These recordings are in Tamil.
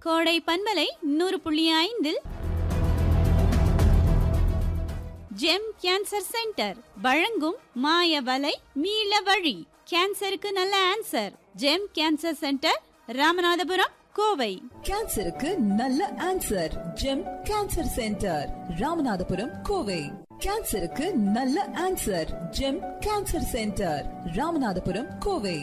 கோடை பன்மலை நூறு புள்ளி ஐந்தில் ஜெம் கேன்சர் சென்டர் வழங்கும் மாய வலை மீள வழி கேன்சருக்கு நல்ல answer Gem cancer centre Ramanathapuram Kovai கேன்சருக்கு நல்ல answer Gem cancer centre Ramanathapuram Kovai கேன்சருக்கு நல்ல answer Gem cancer centre Ramanathapuram Kovai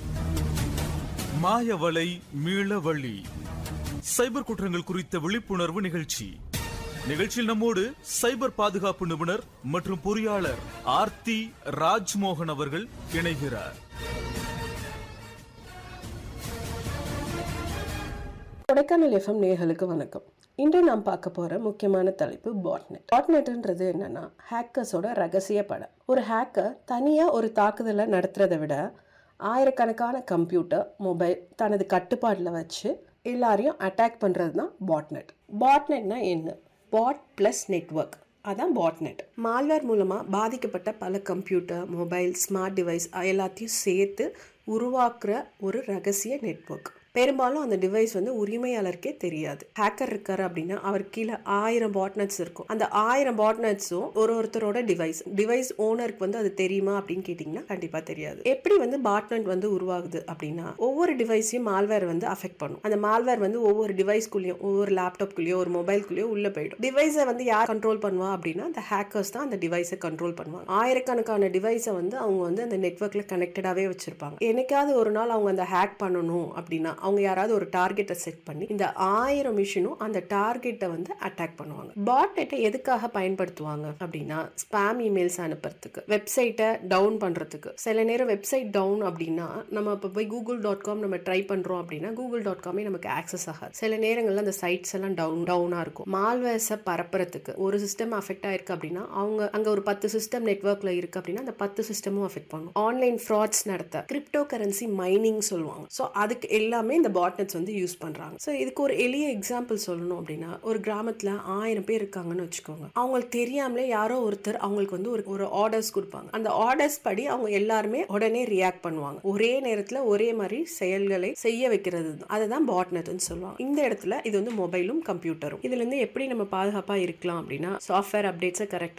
மாயவலை மீளவழி சைபர் குற்றங்கள் குறித்த விழிப்புணர்வு நிகழ்ச்சி நிகழ்ச்சியில் நம்மோடு சைபர் பாதுகாப்பு நிபுணர் மற்றும் பொறியாளர் ஆர்த்தி ராஜ்மோகன் அவர்கள் இணைகிறார் கொடைக்கானல் எஃப்எம் நேயர்களுக்கு வணக்கம் இன்று நாம் பார்க்க போகிற முக்கியமான தலைப்பு பாட்நெட் பாட்நெட்ன்றது என்னன்னா ஹேக்கர்ஸோட ரகசிய படம் ஒரு ஹேக்கர் தனியாக ஒரு தாக்குதலை நடத்துறதை விட ஆயிரக்கணக்கான கம்ப்யூட்டர் மொபைல் தனது கட்டுப்பாட்டில் வச்சு எல்லாரையும் அட்டாக் பண்ணுறது தான் பாட்நெட் பாட்நெட்னா என்ன பாட் ப்ளஸ் நெட்ஒர்க் அதான் பாட்நெட் மால்வேர் மூலமாக பாதிக்கப்பட்ட பல கம்ப்யூட்டர் மொபைல் ஸ்மார்ட் டிவைஸ் எல்லாத்தையும் சேர்த்து உருவாக்குற ஒரு ரகசிய நெட்வொர்க் பெரும்பாலும் அந்த டிவைஸ் வந்து உரிமையாளருக்கே தெரியாது ஹேக்கர் இருக்காரு அப்படின்னா அவர் கீழே ஆயிரம் பாட்நெட்ஸ் இருக்கும் அந்த ஆயிரம் பாட்நெட்ஸும் ஒரு ஒருத்தரோட டிவைஸ் டிவைஸ் ஓனருக்கு வந்து அது தெரியுமா அப்படின்னு கேட்டிங்கன்னா கண்டிப்பாக தெரியாது எப்படி வந்து பாட்நெட் வந்து உருவாகுது அப்படின்னா ஒவ்வொரு டிவைஸையும் மால்வேர் வந்து அஃபெக்ட் பண்ணும் அந்த மால்வேர் வந்து ஒவ்வொரு டிவைஸ்குள்ளேயும் ஒவ்வொரு லேப்டாப்குள்ளேயோ ஒரு மொபைல்குள்ளேயோ உள்ள போயிடும் டிவைஸை வந்து யார் கண்ட்ரோல் பண்ணுவா அப்படின்னா அந்த ஹேக்கர்ஸ் தான் அந்த டிவைஸை கண்ட்ரோல் பண்ணுவாங்க ஆயிரக்கணக்கான டிவைஸை வந்து அவங்க வந்து அந்த நெட்ஒர்க்ல கனெக்டடாகவே வச்சிருப்பாங்க என்னைக்காவது ஒரு நாள் அவங்க அந்த ஹேக் பண்ணணும் அப்படின்னா அவங்க யாராவது ஒரு டார்கெட்டை செட் பண்ணி இந்த ஆயிரம் மிஷினும் அந்த டார்கெட்டை வந்து அட்டாக் பண்ணுவாங்க பாட்நெட்டை எதுக்காக பயன்படுத்துவாங்க அப்படின்னா ஸ்பாம் இமெயில்ஸ் அனுப்புறதுக்கு வெப்சைட்டை டவுன் பண்றதுக்கு சில நேரம் வெப்சைட் டவுன் அப்படின்னா நம்ம இப்போ போய் கூகுள் டாட் காம் நம்ம ட்ரை பண்றோம் அப்படின்னா கூகுள் டாட் காமே நமக்கு ஆக்சஸ் ஆகாது சில நேரங்கள்ல அந்த சைட்ஸ் எல்லாம் டவுன் டவுனா இருக்கும் மால்வேர்ஸை பரப்புறதுக்கு ஒரு சிஸ்டம் அஃபெக்ட் ஆயிருக்கு அப்படின்னா அவங்க அங்க ஒரு பத்து சிஸ்டம் நெட்ஒர்க்ல இருக்கு அப்படின்னா அந்த பத்து சிஸ்டமும் அஃபெக்ட் பண்ணும் ஆன்லைன் ஃப்ராட்ஸ் நடத்த கிரிப்டோ கரன்சி மைனிங் சொல்லுவாங்க ஸோ அதுக்கு எல்லாமே இந்த பாட்நெட்ஸ் வந்து யூஸ் பண்றாங்க ஸோ இதுக்கு ஒரு எளிய எக்ஸாம்பிள் சொல்லணும் அப்படின்னா ஒரு கிராமத்துல ஆயிரம் பேர் இருக்காங்கன்னு வச்சுக்கோங்க அவங்களுக்கு தெரியாமலே யாரோ ஒருத்தர் அவங்களுக்கு வந்து ஒரு ஒரு ஆர்டர்ஸ் கொடுப்பாங்க அந்த ஆர்டர்ஸ் படி அவங்க எல்லாருமே உடனே ரியாக்ட் பண்ணுவாங்க ஒரே நேரத்துல ஒரே மாதிரி செயல்களை செய்ய வைக்கிறது தான் அதுதான் பாட்நெட்னு சொல்லுவாங்க இந்த இடத்துல இது வந்து மொபைலும் கம்ப்யூட்டரும் இதுல இருந்து எப்படி நம்ம பாதுகாப்பா இருக்கலாம் அப்படின்னா சாஃப்ட்வேர் அப்டேட்ஸை கரெக்டா